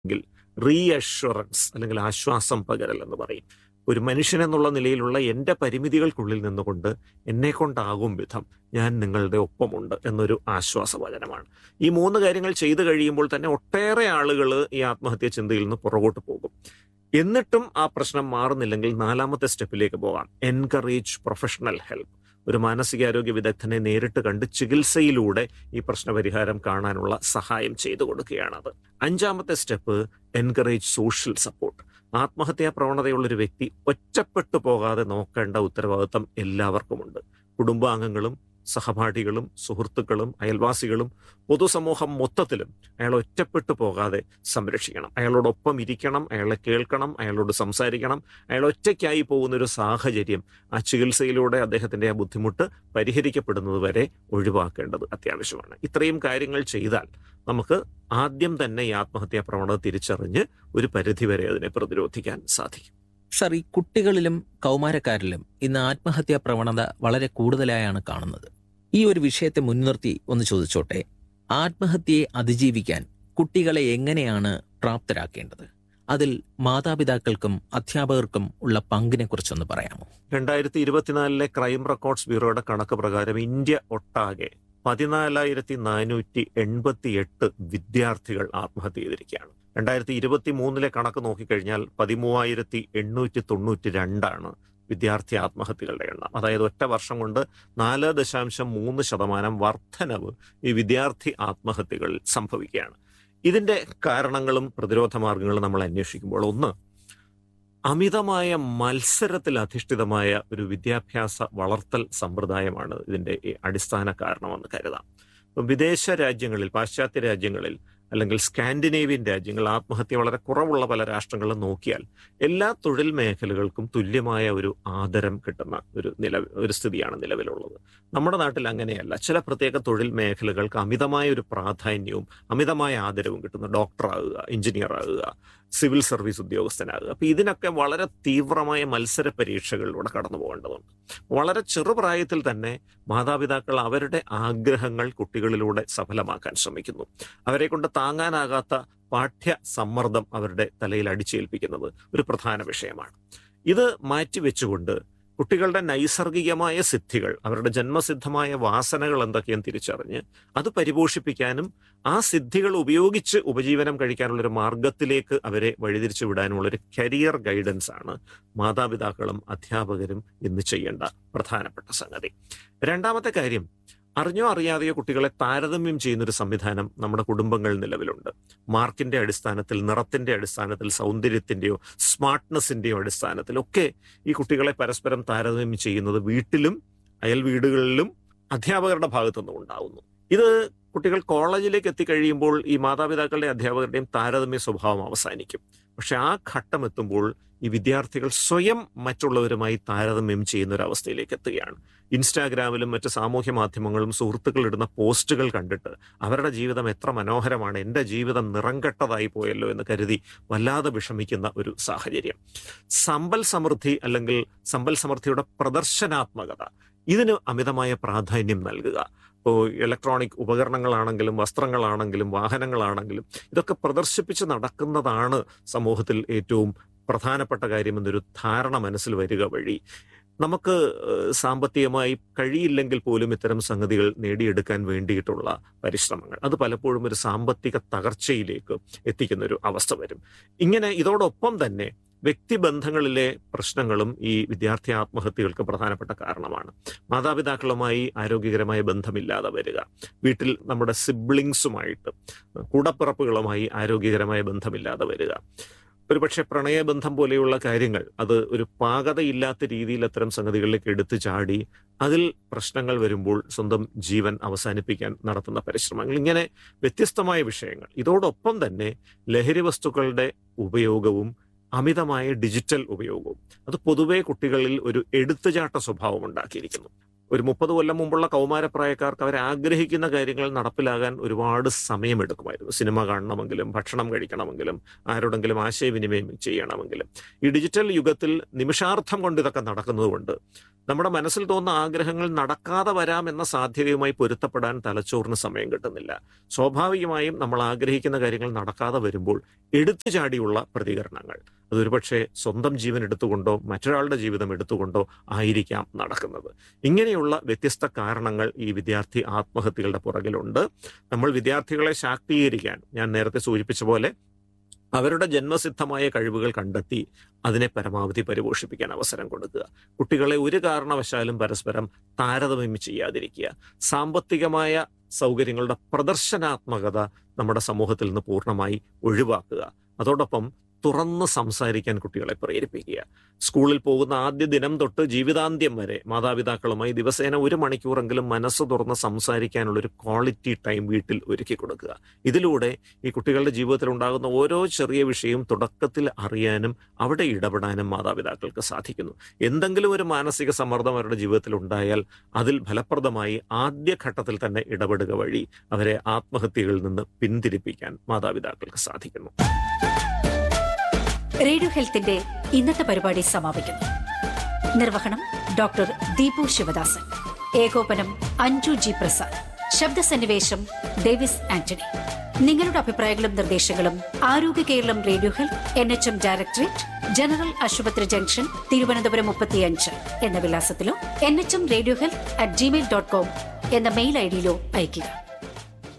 എങ്കിൽ റീഅഷുറൻസ് അല്ലെങ്കിൽ ആശ്വാസം പകരൽ എന്ന് പറയും ഒരു മനുഷ്യൻ എന്നുള്ള നിലയിലുള്ള എൻ്റെ പരിമിതികൾക്കുള്ളിൽ നിന്നുകൊണ്ട് എന്നെ കൊണ്ടാകും വിധം ഞാൻ നിങ്ങളുടെ ഒപ്പമുണ്ട് എന്നൊരു ആശ്വാസവചനമാണ് ഈ മൂന്ന് കാര്യങ്ങൾ ചെയ്തു കഴിയുമ്പോൾ തന്നെ ഒട്ടേറെ ആളുകൾ ഈ ആത്മഹത്യ ചിന്തയിൽ നിന്ന് പുറകോട്ട് പോകും എന്നിട്ടും ആ പ്രശ്നം മാറുന്നില്ലെങ്കിൽ നാലാമത്തെ സ്റ്റെപ്പിലേക്ക് പോകാം എൻകറേജ് പ്രൊഫഷണൽ ഹെൽപ്പ് ഒരു മാനസികാരോഗ്യ വിദഗ്ധനെ നേരിട്ട് കണ്ട് ചികിത്സയിലൂടെ ഈ പ്രശ്നപരിഹാരം കാണാനുള്ള സഹായം ചെയ്തു കൊടുക്കുകയാണത് അഞ്ചാമത്തെ സ്റ്റെപ്പ് എൻകറേജ് സോഷ്യൽ സപ്പോർട്ട് ആത്മഹത്യാ പ്രവണതയുള്ള ഒരു വ്യക്തി ഒറ്റപ്പെട്ടു പോകാതെ നോക്കേണ്ട ഉത്തരവാദിത്തം എല്ലാവർക്കുമുണ്ട് കുടുംബാംഗങ്ങളും സഹപാഠികളും സുഹൃത്തുക്കളും അയൽവാസികളും പൊതുസമൂഹം മൊത്തത്തിലും അയാൾ ഒറ്റപ്പെട്ടു പോകാതെ സംരക്ഷിക്കണം അയാളോടൊപ്പം ഇരിക്കണം അയാളെ കേൾക്കണം അയാളോട് സംസാരിക്കണം അയാൾ ഒറ്റയ്ക്കായി പോകുന്ന ഒരു സാഹചര്യം ആ ചികിത്സയിലൂടെ അദ്ദേഹത്തിന്റെ ആ ബുദ്ധിമുട്ട് പരിഹരിക്കപ്പെടുന്നത് വരെ ഒഴിവാക്കേണ്ടത് അത്യാവശ്യമാണ് ഇത്രയും കാര്യങ്ങൾ ചെയ്താൽ നമുക്ക് ആദ്യം തന്നെ ഈ ആത്മഹത്യാ പ്രവണത തിരിച്ചറിഞ്ഞ് ഒരു പരിധിവരെ അതിനെ പ്രതിരോധിക്കാൻ സാധിക്കും സർ ഈ കുട്ടികളിലും കൗമാരക്കാരിലും ഇന്ന് ആത്മഹത്യാ പ്രവണത വളരെ കൂടുതലായാണ് കാണുന്നത് ഈ ഒരു വിഷയത്തെ മുൻനിർത്തി ഒന്ന് ചോദിച്ചോട്ടെ ആത്മഹത്യയെ അതിജീവിക്കാൻ കുട്ടികളെ എങ്ങനെയാണ് പ്രാപ്തരാക്കേണ്ടത് അതിൽ മാതാപിതാക്കൾക്കും അധ്യാപകർക്കും ഉള്ള പങ്കിനെ കുറിച്ചൊന്ന് പറയാമോ രണ്ടായിരത്തി ഇരുപത്തിനാലിലെ ക്രൈം റെക്കോർഡ്സ് ബ്യൂറോയുടെ കണക്ക് പ്രകാരം ഇന്ത്യ ഒട്ടാകെ പതിനാലായിരത്തി നാനൂറ്റി എൺപത്തി എട്ട് വിദ്യാർത്ഥികൾ ആത്മഹത്യ ചെയ്തിരിക്കുകയാണ് രണ്ടായിരത്തി ഇരുപത്തി മൂന്നിലെ കണക്ക് നോക്കിക്കഴിഞ്ഞാൽ പതിമൂവായിരത്തി എണ്ണൂറ്റി തൊണ്ണൂറ്റി രണ്ടാണ് വിദ്യാർത്ഥി ആത്മഹത്യകളുടെ എണ്ണം അതായത് ഒറ്റ വർഷം കൊണ്ട് നാല് ദശാംശം മൂന്ന് ശതമാനം വർധനവ് ഈ വിദ്യാർത്ഥി ആത്മഹത്യകളിൽ സംഭവിക്കുകയാണ് ഇതിന്റെ കാരണങ്ങളും പ്രതിരോധ മാർഗങ്ങളും നമ്മൾ അന്വേഷിക്കുമ്പോൾ ഒന്ന് അമിതമായ മത്സരത്തിൽ അധിഷ്ഠിതമായ ഒരു വിദ്യാഭ്യാസ വളർത്തൽ സമ്പ്രദായമാണ് ഇതിന്റെ ഈ അടിസ്ഥാന കാരണമെന്ന് കരുതാം ഇപ്പം വിദേശ രാജ്യങ്ങളിൽ പാശ്ചാത്യ രാജ്യങ്ങളിൽ അല്ലെങ്കിൽ സ്കാൻഡിനേവിയൻ രാജ്യങ്ങൾ ആത്മഹത്യ വളരെ കുറവുള്ള പല രാഷ്ട്രങ്ങളും നോക്കിയാൽ എല്ലാ തൊഴിൽ മേഖലകൾക്കും തുല്യമായ ഒരു ആദരം കിട്ടുന്ന ഒരു നില ഒരു സ്ഥിതിയാണ് നിലവിലുള്ളത് നമ്മുടെ നാട്ടിൽ അങ്ങനെയല്ല ചില പ്രത്യേക തൊഴിൽ മേഖലകൾക്ക് അമിതമായ ഒരു പ്രാധാന്യവും അമിതമായ ആദരവും കിട്ടുന്നു ഡോക്ടറാകുക എഞ്ചിനീയർ ആകുക സിവിൽ സർവീസ് ഉദ്യോഗസ്ഥനാകുക അപ്പൊ ഇതിനൊക്കെ വളരെ തീവ്രമായ മത്സര പരീക്ഷകളിലൂടെ കടന്നു പോകേണ്ടതുണ്ട് വളരെ ചെറുപ്രായത്തിൽ തന്നെ മാതാപിതാക്കൾ അവരുടെ ആഗ്രഹങ്ങൾ കുട്ടികളിലൂടെ സഫലമാക്കാൻ ശ്രമിക്കുന്നു അവരെ കൊണ്ട് താങ്ങാനാകാത്ത പാഠ്യ സമ്മർദ്ദം അവരുടെ തലയിൽ അടിച്ചേൽപ്പിക്കുന്നത് ഒരു പ്രധാന വിഷയമാണ് ഇത് മാറ്റിവെച്ചുകൊണ്ട് കുട്ടികളുടെ നൈസർഗികമായ സിദ്ധികൾ അവരുടെ ജന്മസിദ്ധമായ വാസനകൾ എന്തൊക്കെയെന്ന് തിരിച്ചറിഞ്ഞ് അത് പരിപോഷിപ്പിക്കാനും ആ സിദ്ധികൾ ഉപയോഗിച്ച് ഉപജീവനം കഴിക്കാനുള്ള ഒരു മാർഗത്തിലേക്ക് അവരെ വഴിതിരിച്ചു വിടാനുമുള്ള ഒരു കരിയർ ഗൈഡൻസ് ആണ് മാതാപിതാക്കളും അധ്യാപകരും ഇന്ന് ചെയ്യേണ്ട പ്രധാനപ്പെട്ട സംഗതി രണ്ടാമത്തെ കാര്യം അറിഞ്ഞോ അറിയാതെയോ കുട്ടികളെ താരതമ്യം ചെയ്യുന്ന ഒരു സംവിധാനം നമ്മുടെ കുടുംബങ്ങൾ നിലവിലുണ്ട് മാർക്കിന്റെ അടിസ്ഥാനത്തിൽ നിറത്തിന്റെ അടിസ്ഥാനത്തിൽ സൗന്ദര്യത്തിന്റെയോ സ്മാർട്ട്നെസിന്റെയോ അടിസ്ഥാനത്തിലൊക്കെ ഈ കുട്ടികളെ പരസ്പരം താരതമ്യം ചെയ്യുന്നത് വീട്ടിലും അയൽ വീടുകളിലും അധ്യാപകരുടെ ഭാഗത്തുനിന്നും ഉണ്ടാവുന്നു ഇത് കുട്ടികൾ കോളേജിലേക്ക് എത്തിക്കഴിയുമ്പോൾ ഈ മാതാപിതാക്കളുടെ അധ്യാപകരുടെയും താരതമ്യ സ്വഭാവം അവസാനിക്കും പക്ഷെ ആ ഘട്ടം എത്തുമ്പോൾ ഈ വിദ്യാർത്ഥികൾ സ്വയം മറ്റുള്ളവരുമായി താരതമ്യം ചെയ്യുന്ന ഒരു അവസ്ഥയിലേക്ക് എത്തുകയാണ് ഇൻസ്റ്റാഗ്രാമിലും മറ്റ് സാമൂഹ്യ മാധ്യമങ്ങളും സുഹൃത്തുക്കൾ ഇടുന്ന പോസ്റ്റുകൾ കണ്ടിട്ട് അവരുടെ ജീവിതം എത്ര മനോഹരമാണ് എൻ്റെ ജീവിതം നിറംകെട്ടതായി പോയല്ലോ എന്ന് കരുതി വല്ലാതെ വിഷമിക്കുന്ന ഒരു സാഹചര്യം സമ്പൽ സമൃദ്ധി അല്ലെങ്കിൽ സമ്പൽ സമൃദ്ധിയുടെ പ്രദർശനാത്മകത ഇതിന് അമിതമായ പ്രാധാന്യം നൽകുക ഇപ്പോൾ ഇലക്ട്രോണിക് ഉപകരണങ്ങളാണെങ്കിലും വസ്ത്രങ്ങളാണെങ്കിലും വാഹനങ്ങളാണെങ്കിലും ഇതൊക്കെ പ്രദർശിപ്പിച്ച് നടക്കുന്നതാണ് സമൂഹത്തിൽ ഏറ്റവും പ്രധാനപ്പെട്ട കാര്യമെന്നൊരു ധാരണ മനസ്സിൽ വരിക വഴി നമുക്ക് സാമ്പത്തികമായി കഴിയില്ലെങ്കിൽ പോലും ഇത്തരം സംഗതികൾ നേടിയെടുക്കാൻ വേണ്ടിയിട്ടുള്ള പരിശ്രമങ്ങൾ അത് പലപ്പോഴും ഒരു സാമ്പത്തിക തകർച്ചയിലേക്ക് എത്തിക്കുന്ന ഒരു അവസ്ഥ വരും ഇങ്ങനെ ഇതോടൊപ്പം തന്നെ വ്യക്തിബന്ധങ്ങളിലെ പ്രശ്നങ്ങളും ഈ വിദ്യാർത്ഥി ആത്മഹത്യകൾക്ക് പ്രധാനപ്പെട്ട കാരണമാണ് മാതാപിതാക്കളുമായി ആരോഗ്യകരമായ ബന്ധമില്ലാതെ വരിക വീട്ടിൽ നമ്മുടെ സിബ്ലിങ്സുമായിട്ട് കൂടപ്പിറപ്പുകളുമായി ആരോഗ്യകരമായ ബന്ധമില്ലാതെ വരിക ഒരുപക്ഷെ പ്രണയബന്ധം പോലെയുള്ള കാര്യങ്ങൾ അത് ഒരു പാകതയില്ലാത്ത രീതിയിൽ അത്തരം സംഗതികളിലേക്ക് എടുത്തു ചാടി അതിൽ പ്രശ്നങ്ങൾ വരുമ്പോൾ സ്വന്തം ജീവൻ അവസാനിപ്പിക്കാൻ നടത്തുന്ന പരിശ്രമങ്ങൾ ഇങ്ങനെ വ്യത്യസ്തമായ വിഷയങ്ങൾ ഇതോടൊപ്പം തന്നെ ലഹരി വസ്തുക്കളുടെ ഉപയോഗവും അമിതമായ ഡിജിറ്റൽ ഉപയോഗവും അത് പൊതുവെ കുട്ടികളിൽ ഒരു എടുത്തുചാട്ട സ്വഭാവം ഉണ്ടാക്കിയിരിക്കുന്നു ഒരു മുപ്പത് കൊല്ലം മുമ്പുള്ള കൗമാരപ്രായക്കാർക്ക് അവർ ആഗ്രഹിക്കുന്ന കാര്യങ്ങൾ നടപ്പിലാകാൻ ഒരുപാട് സമയമെടുക്കുമായിരുന്നു സിനിമ കാണണമെങ്കിലും ഭക്ഷണം കഴിക്കണമെങ്കിലും ആരോടെങ്കിലും ആശയവിനിമയം ചെയ്യണമെങ്കിലും ഈ ഡിജിറ്റൽ യുഗത്തിൽ നിമിഷാർത്ഥം കൊണ്ട് ഇതൊക്കെ നടക്കുന്നതുകൊണ്ട് നമ്മുടെ മനസ്സിൽ തോന്നുന്ന ആഗ്രഹങ്ങൾ നടക്കാതെ വരാം എന്ന സാധ്യതയുമായി പൊരുത്തപ്പെടാൻ തലച്ചോറിന് സമയം കിട്ടുന്നില്ല സ്വാഭാവികമായും നമ്മൾ ആഗ്രഹിക്കുന്ന കാര്യങ്ങൾ നടക്കാതെ വരുമ്പോൾ എടുത്തു ചാടിയുള്ള പ്രതികരണങ്ങൾ അതൊരുപക്ഷെ സ്വന്തം ജീവൻ എടുത്തുകൊണ്ടോ മറ്റൊരാളുടെ ജീവിതം എടുത്തുകൊണ്ടോ ആയിരിക്കാം നടക്കുന്നത് ഇങ്ങനെയുള്ള വ്യത്യസ്ത കാരണങ്ങൾ ഈ വിദ്യാർത്ഥി ആത്മഹത്യകളുടെ പുറകിലുണ്ട് നമ്മൾ വിദ്യാർത്ഥികളെ ശാക്തീകരിക്കാൻ ഞാൻ നേരത്തെ സൂചിപ്പിച്ച പോലെ അവരുടെ ജന്മസിദ്ധമായ കഴിവുകൾ കണ്ടെത്തി അതിനെ പരമാവധി പരിപോഷിപ്പിക്കാൻ അവസരം കൊടുക്കുക കുട്ടികളെ ഒരു കാരണവശാലും പരസ്പരം താരതമ്യം ചെയ്യാതിരിക്കുക സാമ്പത്തികമായ സൗകര്യങ്ങളുടെ പ്രദർശനാത്മകത നമ്മുടെ സമൂഹത്തിൽ നിന്ന് പൂർണ്ണമായി ഒഴിവാക്കുക അതോടൊപ്പം തുറന്ന് സംസാരിക്കാൻ കുട്ടികളെ പ്രേരിപ്പിക്കുക സ്കൂളിൽ പോകുന്ന ആദ്യ ദിനം തൊട്ട് ജീവിതാന്ത്യം വരെ മാതാപിതാക്കളുമായി ദിവസേന ഒരു മണിക്കൂറെങ്കിലും മനസ്സ് തുറന്ന് സംസാരിക്കാനുള്ള ഒരു ക്വാളിറ്റി ടൈം വീട്ടിൽ ഒരുക്കി കൊടുക്കുക ഇതിലൂടെ ഈ കുട്ടികളുടെ ജീവിതത്തിൽ ഉണ്ടാകുന്ന ഓരോ ചെറിയ വിഷയവും തുടക്കത്തിൽ അറിയാനും അവിടെ ഇടപെടാനും മാതാപിതാക്കൾക്ക് സാധിക്കുന്നു എന്തെങ്കിലും ഒരു മാനസിക സമ്മർദ്ദം അവരുടെ ജീവിതത്തിൽ ഉണ്ടായാൽ അതിൽ ഫലപ്രദമായി ആദ്യഘട്ടത്തിൽ തന്നെ ഇടപെടുക വഴി അവരെ ആത്മഹത്യകളിൽ നിന്ന് പിന്തിരിപ്പിക്കാൻ മാതാപിതാക്കൾക്ക് സാധിക്കുന്നു റേഡിയോ ഹെൽത്തിന്റെ ഇന്നത്തെ പരിപാടി സമാപിക്കുന്നു നിർവഹണം ഡോക്ടർ ദീപു ശിവദാസൻ ഏകോപനം അഞ്ജു ജി പ്രസാദ് ശബ്ദസന്നിവേശം ഡേവിസ് ആന്റണി നിങ്ങളുടെ അഭിപ്രായങ്ങളും നിർദ്ദേശങ്ങളും Arogya Keralam radio health N H M directorate general ആശുപത്രി ജംഗ്ഷൻ തിരുവനന്തപുരം മുപ്പത്തിയഞ്ച് എന്ന വിലാസത്തിലോ N H M radio health at Gmail dot com എന്ന മെയിൽ ഐ ഡിയിലോ അയയ്ക്കുക